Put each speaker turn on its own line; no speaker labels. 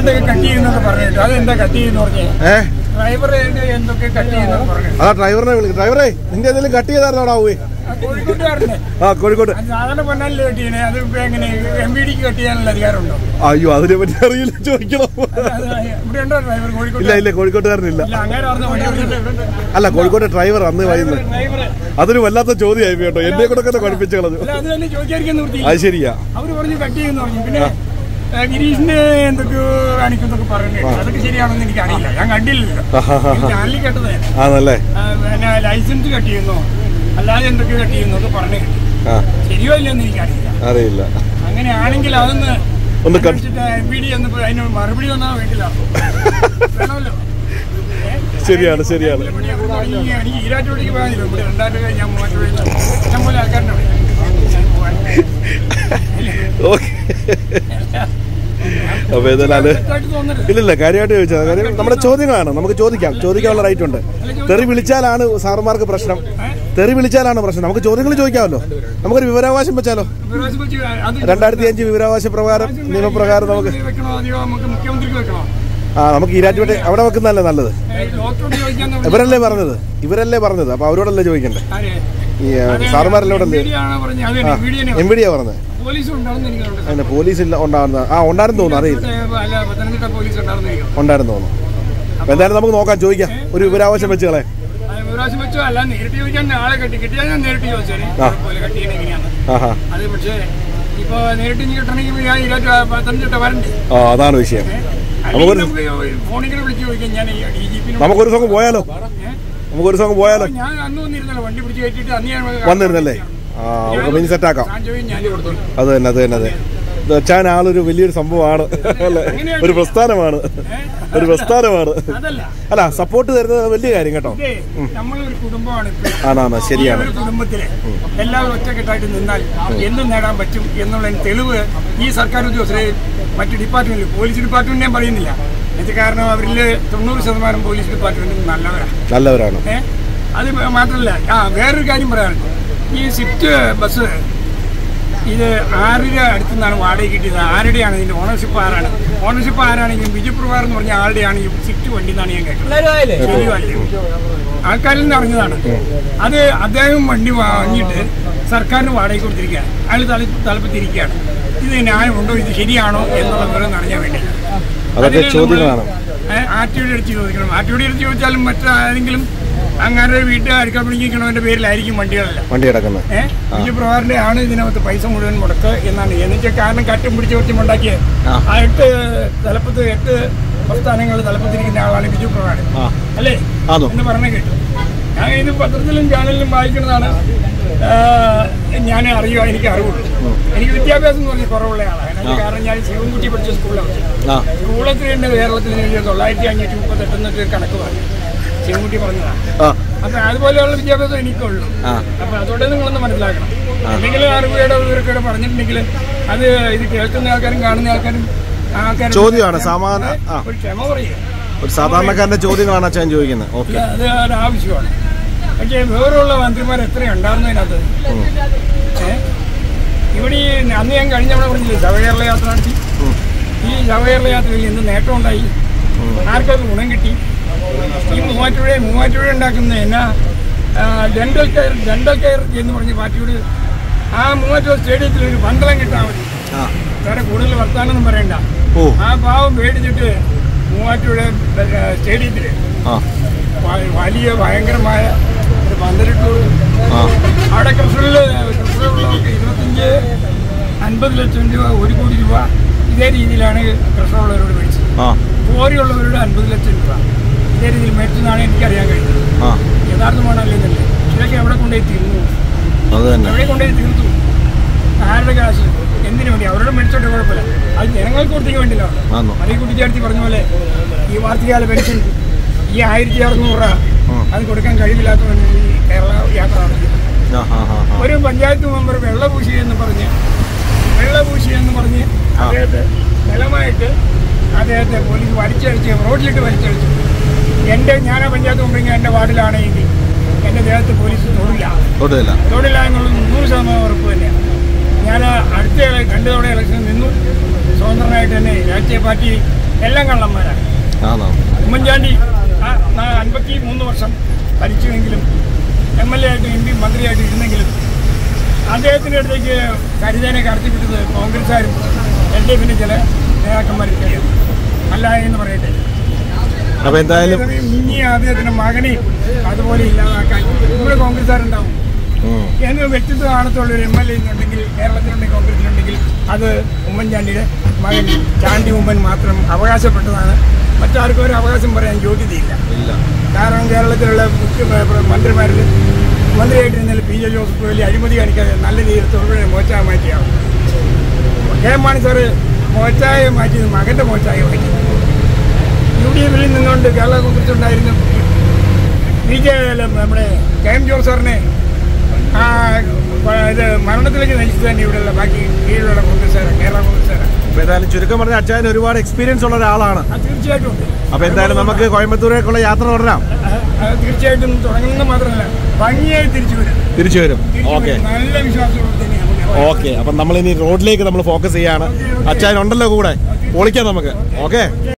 എന്തൊക്കെ കട്ട് ചെയ്യുന്നൊക്കെ പറഞ്ഞിട്ട് അതെന്താ കട്ട് ചെയ്യുന്ന പറഞ്ഞേ
ഏ
ഡ്രൈവർ എന്തൊക്കെ കട്ട് ചെയ്യുന്നൊക്കെ പറഞ്ഞു
അതാ ഡ്രൈവറിനെ വിളിക്കും ഡ്രൈവറെ നിന്റെ എന്തെങ്കിലും കട്ട് ചെയ്തായിരുന്നോടാ പോയി
കോഴിക്കോട്ടുകാരനെ
ആ കോഴിക്കോട്
അത് സാധാരണ പൊന്നാലിൽ കട്ട് ചെയ്യണേ അത് ഇപ്പൊ എങ്ങനെ എം ബി ഡിക്ക് കട്ട് ചെയ്യാനുള്ള അധികാരമുണ്ടോ
അയ്യോ അതിനെ പറ്റി അറിയില്ല ചോദിക്കണം
അത് ഇവിടെ ഉണ്ടോ ഡ്രൈവർ കോഴിക്കോട്ട്
ഇല്ല ഇല്ല കോഴിക്കോട്ടുകാരനില്ല
ഇല്ല അങ്ങനെ പറഞ്ഞ വണ്ടി ഓടിച്ചിട്ട്
അല്ല കോഴിക്കോട് ഡ്രൈവർ അന്ന് വൈകുന്നത്
ഡ്രൈവർ
അതൊരു വല്ലാത്ത ചോദ്യമായി കേട്ടോ എന്നെ കൂടെ ഒക്കെ പഠിപ്പിച്ചു കളഞ്ഞു
അല്ല അത് തന്നെ ചോദിക്കാതിരിക്കാൻ നിർത്തി
അത് ശരിയാ
അവര് പറഞ്ഞു കട്ട് ചെയ്യുന്നു പറഞ്ഞു പിന്നെ ഏ, ഗിരീഷിന് എന്തൊക്കെയോ കാണിക്കുന്നൊക്കെ പറഞ്ഞു അതൊക്കെ ശരിയാണെന്ന് എനിക്ക് അറിയില്ല ഞാൻ കണ്ടില്ലല്ലോ ചാനലിൽ കേട്ടത്
ആണല്ലേ
ആ, പിന്നെ ലൈസൻസ് കട്ട് ചെയ്യുന്നു അല്ലാതെ എന്തൊക്കെ കട്ട് ചെയ്യുന്നു ഒക്കെ പറഞ്ഞു കേട്ടു
ആ
ശരിയോ ഇല്ലെന്ന് എനിക്കറിയില്ല
അറിയില്ല
അങ്ങനെയാണെങ്കിൽ അതൊന്ന്
ഒന്ന് കട്ട്
അന്വേഷിച്ചിട്ട് എം പി ഡി എന്നപ്പോ അതിന് മറുപടി വന്നാൽ വേണ്ടില്ല വേണമല്ലോ ഏ?
ശരിയാണ് ശരിയാണ്
ഇവിടെ ഇവിടെ തുടങ്ങി എനിക്ക് ഈരാറ്റോടിക്ക് പോകാനില്ല ഇവിടെ രണ്ടായിരം ഞാൻ മൂവാറ്റുപുഴയിൽ ഞാൻ പോലെ ആൾക്കാരുടെ അവിടെ ഞാൻ പോകാൻ
ഓക്കെ അപ്പൊ ഏതായാലും അത്
തെറ്റായിട്ട് തോന്നരുത്
ഇല്ലില്ല കാര്യമായിട്ട് ചോദിച്ചത് കാര്യം നമ്മുടെ ചോദ്യങ്ങളാണ് നമുക്ക് ചോദിക്കാം ചോദിക്കാനുള്ള റൈറ്റ് ഉണ്ട് തെറി വിളിച്ചാലാണ് സാറുമാർക്ക് പ്രശ്നം തെറി വിളിച്ചാലാണ് പ്രശ്നം നമുക്ക് ചോദ്യങ്ങൾ ചോദിക്കാമല്ലോ നമുക്കൊരു വിവരാവകാശം വെച്ചാലോ
ഫിറോസ് കൊച്ചി അത്
രണ്ടായിരത്തി അഞ്ച് വിവരാവകാശ പ്രകാരം നിയമപ്രകാരം നമുക്ക്
വെക്കണോ അതെയോ നമുക്ക് മുഖ്യമന്ത്രിക്ക് വെക്കണോ
ആ നമുക്ക് ഈരാറ്റുപേട്ടെ അവിടെ വെക്കുന്നതല്ലേ നല്ലത്
ഏ, ഡോക്ടറോട് ചോദിക്കാൻ
ഇവരല്ലേ പറഞ്ഞത് ഇവരല്ലേ പറഞ്ഞത് അപ്പൊ അവരോടല്ലേ ചോദിക്കണ്ടേ
ആരെ?
ഈ ആ,
അതെ,
സാറുമാരല്ലോടല്ലേ
MPD ആണോ പറഞ്ഞത്? അത് തന്നെ, MPD നെ
എം പി ഡിയാ പറഞ്ഞത്
പോലീസ് ഉണ്ടാവുന്ന എനിക്ക് തോന്നുന്നു.
അതിന്റെ പോലീസ് ഇല്ല ഉണ്ടാകുന്ന ആ ഉണ്ടായിരുന്നു തോന്നുന്നു അറിയില്ല
മറ്റേ, അല്ല പത്തനംതിട്ട പോലീസ് ഉണ്ടാവുന്ന എനിക്ക് തോന്നുന്നു.
ഉണ്ടായിരുന്നു തോന്നുന്നു അപ്പൊ എന്തായാലും നമുക്ക് നോക്കാം ചോദിക്കാം ഒരു വിവരാവകാശം വെച്ചുകളെ
അത് ഒരു പ്രാവശ്യം വെച്ചോ അല്ല നേരിട്ട് ചോദിക്കാൻ ആളെ കെട്ടി കിട്ടിയാൽ ഞാൻ നേരിട്ട് ചോദിച്ചേനെ പോലെ കട്ട് ചെയ്യണ എങ്ങനെയാണ്
ആഹാ
അത് പക്ഷേ ഇപ്പൊ നേരിട്ട് ഇനി കിട്ടണമെങ്കിൽ ഞാൻ ഇരുപത്തി പത്തനംതിട്ട വരണ്ടേ
ആ അതാണ് വിഷയം
അല്ലെങ്കിൽ നമുക്ക് ഫോണിൽ കൂടെ വിളിച്ച് ചോദിക്കാം ഞാൻ ഡി ജി പിന്നോട്
നമുക്കൊരു ദിവസം പോയാലോ നമുക്കൊരു ദിവസം പോയാലോ
ഞാൻ അന്ന് വന്നിരുന്നല്ലോ വണ്ടി പിടിച്ച് കയറ്റിട്ട് അന്ന് ഞാൻ
വന്നിരുന്നല്ലേ ആ നമുക്ക് മിനി സെറ്റാക്കാം
ഞാൻ ചോദിക്കും ഞാൻ കൊടുത്തു
അത് തന്നെ അത് തന്നെ അതെ ഇത് വെച്ചാൻ ആളൊരു വലിയൊരു സംഭവമാണ് അല്ലേ ഒരു പ്രസ്ഥാനമാണ് ഒരു പ്രസ്ഥാനമാണ്
അതല്ല
അല്ല സപ്പോർട്ട് തരുന്നത് വലിയ കാര്യം കേട്ടോ
ഇതേ നമ്മളൊരു കുടുംബമാണ് ഇപ്പൊ.
ആണാണ് ശരിയാണ്
ഈ ഒരു കുടുംബത്തില് എല്ലാവരും ഒറ്റക്കെട്ടായിട്ട് നിന്നാൽ എന്തും നേടാൻ പറ്റും എന്നുള്ളതിന് തെളിവ് ഈ സർക്കാർ ഉദ്യോഗസ്ഥരെ മറ്റ് ഡിപ്പാർട്ട്മെന്റിൽ പോലീസ് ഡിപ്പാർട്ട്മെന്റ് ഞാൻ പറയുന്നില്ല എന്നുവെച്ചാൽ കാരണം അവരിൽ തൊണ്ണൂറ് ശതമാനം പോലീസ് ഡിപ്പാർട്ട്മെന്റ് നല്ലവരാണ്
നല്ലവരാണ്
ഏ അത് മാത്രമല്ല ആ വേറൊരു കാര്യം പറയാനുണ്ട് ഈ സ്വിഫ്റ്റ് ബസ് ഇത് ആരുടെ അടുത്തു നിന്നാണ് വാടക കിട്ടിയത് ആരുടെയാണ് ഇതിന്റെ ഓണർഷിപ്പ് ആരാണ് ഓണർഷിപ്പ് ആരാണെങ്കിലും ബിജു പ്രഭാർ എന്ന് പറഞ്ഞ ആളുടെയാണ് ഈ സ്വിഫ്റ്റ് വണ്ടി എന്നാണ് ഞാൻ കേട്ടത് ശരിയോ അല്ലയോ? ആൾക്കാരിൽ നിന്ന് അറിഞ്ഞതാണ് അത് അദ്ദേഹം വണ്ടി വാങ്ങിയിട്ട് സർക്കാരിന് വാടക കൊടുത്തിരിക്കുകയാണ് അയാൾ തല തലപ്പത്തിരിക്കുകയാണ് ഇത് ന്യായമുണ്ടോ ഇത് ശരിയാണോ എന്നുള്ള വിവരം അറിയാൻ വേണ്ടി
അതൊക്കെ
അതിന് നമ്മള്
ചോദ്യങ്ങളാണ്.
ആർട്ടിയുടെ അടുത്ത് ചോദിക്കണം ആർട്ടിയുടെ അടുത്ത് ചോദിച്ചാലും മറ്റാരെങ്കിലും അങ്ങനെ വീട്ടിൽ അടുക്കള പിടിക്കണവന്റെ പേരിലായിരിക്കും വണ്ടികളെല്ലാം
വണ്ടി കിടക്കുന്നത്
ഏഹ് ബിജു പ്രഭാറിന്റെ ആണ് ഇതിനകത്ത് പൈസ മുഴുവൻ മുടക്ക് എന്നാണ് എന്ന് വെച്ചാൽ കാരണം കാറ്റും പിടിച്ച് കുറച്ചും ഉണ്ടാക്കിയത് ആ എട്ട് തലപ്പത്ത് എട്ട് പ്രസ്ഥാനങ്ങൾ തലപ്പത്തിരിക്കുന്ന ആളാണ് ബിജു പ്രഭാർ
ആ
അല്ലേ
ആണോ
എന്ന് പറഞ്ഞു കേട്ടു ഞാൻ ഇത് പത്രത്തിലും ചാനലിലും വായിക്കുന്നതാണ് ഞാൻ അറിയുക എനിക്ക് അറിവുള്ളൂ എനിക്ക് വിദ്യാഭ്യാസം എന്ന് പറഞ്ഞാൽ കുറവുള്ള ആളാണ് അതിന്റെ കാരണം ഞാൻ ശിവൻകുട്ടി പഠിച്ച സ്കൂളിലാണ്
ആ
സ്കൂളത്തിൽ തന്നെ കേരളത്തിൽ നിന്ന് തൊള്ളായിരത്തി അഞ്ഞൂറ്റി മുപ്പത്തെട്ട് എന്നൊക്കെ കണക്ക് പറഞ്ഞു ശിവൻകുട്ടി പറഞ്ഞതാണ്
ആ
അപ്പൊ അതുപോലെയുള്ള വിദ്യാഭ്യാസം എനിക്കുള്ളൂ
ആ.
അപ്പൊ അതോടെ നിങ്ങളൊന്ന് മനസ്സിലാക്കണം എന്തെങ്കിലും അറിവുകയുടെ ഇവരൊക്കെ പറഞ്ഞിട്ടുണ്ടെങ്കിൽ അത് ഇത് കേൾക്കുന്ന ആൾക്കാരും കാണുന്ന ആൾക്കാരും ആൾക്കാരും
ചോദ്യമാണ് സാമാന്യ ആ
ഒരു ക്ഷമ പറയുക
ഒരു സാധാരണക്കാരന്റെ ചോദ്യങ്ങളാണ് അച്ഛൻ ചോദിക്കുന്നത് ഓക്കെ
ഇല്ല, അത് ഒരു ആവശ്യമാണ് പക്ഷേ വേറെയുള്ള മന്ത്രിമാർ എത്ര ഉണ്ടാകുന്നതിനകത്ത് ഏ? ഇവിടെ ഈ അന്ന് ഞാൻ കഴിഞ്ഞ തവണ പറഞ്ഞില്ലേ ശവകേരള യാത്ര നടത്തി ഈ ശവകേരള യാത്രയിൽ എന്ത് നേട്ടം ഉണ്ടായി ആർക്കത് ഗുണം കിട്ടി ഈ മൂവാറ്റുപുഴ മൂവാറ്റുപുഴ ഉണ്ടാക്കുന്ന എന്നാ ഡെന്റൽ കെയർ ഡെന്റൽ കെയർ എന്ന് പറഞ്ഞ പാർട്ടിയോട് ആ മൂവാറ്റുപുഴ സ്റ്റേഡിയത്തിൽ ഒരു പന്തളം കിട്ടാൻ മതി
ആ
വേറെ കൂടുതൽ വർത്താനൊന്നും പറയണ്ട
ഓ
ആ പാവം മേടിച്ചിട്ട് മൂവാറ്റുപുഴ സ്റ്റേഡിയത്തിൽ
ആ
വ- വലിയ ഭയങ്കരമായ ഒരു പന്തലിട്ടു
ആ
അവിടെ കൃഷ്ണനില് കൃഷ്ണനുള്ളവർക്ക് ഇരുപത്തഞ്ച് അൻപത് ലക്ഷം രൂപ ഒരു കോടി രൂപ ഇതേ രീതിയിലാണ് കൃഷ്ണനുള്ളവരോട് മേടിച്ചത്
ആ
കോരിയുള്ളവരോട് അൻപത് ലക്ഷം രൂപ ഇതേ രീതിയിൽ മേടിച്ചെന്നാണ് എനിക്കറിയാൻ കഴിഞ്ഞത്
ആ
യഥാർത്ഥമാണല്ലോ എന്നല്ലേ ഇതൊക്കെ എവിടെ കൊണ്ടുപോയി തീർന്നു
അത് തന്നെ
എവിടെ കൊണ്ടുപോയി തീർത്തു ആരുടെ കാശ് എന്തിനു വേണ്ടി അവരോട് മേടിച്ചോട്ടെ കുഴപ്പമില്ല അത് ജനങ്ങൾക്ക് കൊടുത്തേക്ക് വേണ്ടിയില്ല
ആന്നോ
അതേ കുട്ടിച്ചാർത്തി പറഞ്ഞ പോലെ ഈ വാർത്തകാല പെൻഷൻ ഈ ആയിരത്തി അറുന്നൂറ് രൂപ അത് കൊടുക്കാൻ കഴിവില്ലാത്തവന് ഈ കേരള യാത്ര നടത്തി
ആ ആ ആ ആ
ഒരു പഞ്ചായത്ത് മെമ്പർ വെള്ളപൂശി എന്ന് പറഞ്ഞ് വെള്ളപൂശി എന്ന് പറഞ്ഞ് അദ്ദേഹത്തെ ബലമായിട്ട് അദ്ദേഹത്തെ പോലീസ് വലിച്ചടിച്ച് റോഡിലിട്ട് വലിച്ചടിച്ചു എൻ്റെ ഞാൻ ആ പഞ്ചായത്ത് മെമ്പറിങ് എൻ്റെ വാർഡിലാണെങ്കിൽ എൻ്റെ ദേഹത്ത് പോലീസ് തൊടില്ല
തൊട്ടില്ല
തൊടില്ല എന്നുള്ളത് നൂറ് ശതമാനം ഉറപ്പ് തന്നെയാണ് ഞാൻ അടുത്ത ഇല- രണ്ട് തവണ ഇലക്ഷൻ നിന്നു സ്വതന്ത്രനായിട്ട് തന്നെ രാഷ്ട്രീയ പാർട്ടി എല്ലാം കള്ളന്മാരാണ്
ആണോ
ഉമ്മൻചാണ്ടി ആ ന- അൻപത്തി മൂന്ന് വർഷം ഭരിച്ചുവെങ്കിലും എം എൽ എ ആയിട്ട് എം പി മന്ത്രിയായിട്ട് ഇരുന്നെങ്കിലും അദ്ദേഹത്തിൻ്റെ അടുത്തേക്ക് കരുതേനെ കടത്തിവിട്ടത് കോൺഗ്രസ്സുകാരും എൽ ഡി എഫിൻ്റെ ചില നേതാക്കന്മാരൊക്കെയാണ് അല്ല എന്ന് പറയട്ടെ
അപ്പൊ എന്തായാലും
ഇനി അദ്ദേഹത്തിന്റെ മകനെയും അതുപോലെ ഇല്ലാതാക്കാൻ ഇവിടെ കോൺഗ്രസ്സുകാരുണ്ടാവും
ഉം.
എന്ന് വ്യക്തിത്വ കാണത്തുള്ള ഒരു എം എൽ എ ഉണ്ടെങ്കിൽ കേരളത്തിലുണ്ടെങ്കിൽ കോൺഗ്രസിലുണ്ടെങ്കിൽ അത് ഉമ്മൻചാണ്ടിയുടെ മകൻ ചാണ്ടി ഉമ്മൻ മാത്രം അവകാശപ്പെട്ടതാണ് മറ്റാർക്കും ഒരു അവകാശം പറയാൻ യോഗ്യതയില്ല
ഇല്ല
കാരണം കേരളത്തിലുള്ള മുഖ്യ പ്ര- പ്ര- മന്ത്രിമാരിൽ മന്ത്രിയായിട്ടിരുന്നതിൽ പി ജെ ജോസഫ് വലിയ അഴിമതി കാണിക്കാതെ നല്ല രീതിയിൽ തൊഴിലെ മോച്ചായ മാറ്റിയാണ് കെ എം മാണി സാറ് മോച്ചായ മാറ്റിയത് മകന്റെ മോച്ചായ മാറ്റി യു ഡി എഫിൽ നിന്നുകൊണ്ട് കേരള കോൺഗ്രസ് ഉണ്ടായിരുന്ന ബി ജെ നമ്മുടെ കെ എം ജോർജ് സാറിനെ ആ, പ- ഇത് മരണത്തിലേക്ക് നയിച്ചത് തന്നെ ഇവിടെയുള്ള ബാക്കി കീഴിലുള്ള കോൺഗ്രസ്സുകാരാണ് കേരള കോൺഗ്രസ്സുകാരാണ്
അപ്പൊ എന്തായാലും ചുരുക്കം പറഞ്ഞ അച്ഛൻ ഒരുപാട് എക്സ്പീരിയൻസ് ഉള്ള ഒരാളാണ്
അത് തീർച്ചയായിട്ടും ഉണ്ട്
അപ്പൊ എന്തായാലും നമുക്ക് കോയമ്പത്തൂരേക്കുള്ള യാത്ര തുടരാം
അത് അത് തീർച്ചയായിട്ടും തുടങ്ങുന്നത് മാത്രമല്ല ഭംഗിയായി തിരിച്ചു വരും
തിരിച്ചു വരും
തിരിച്ചു
ഓക്കെ
വരും. നല്ല വിശ്വാസത്തോടെ തന്നെയാണ്
ഓക്കെ അപ്പം നമ്മൾ ഇനി റോഡിലേക്ക് നമ്മൾ ഫോക്കസ് ചെയ്യാണ് അച്ഛൻ ഉണ്ടല്ലോ കൂടെ പൊളിക്കാം നമുക്ക് ഓക്കെ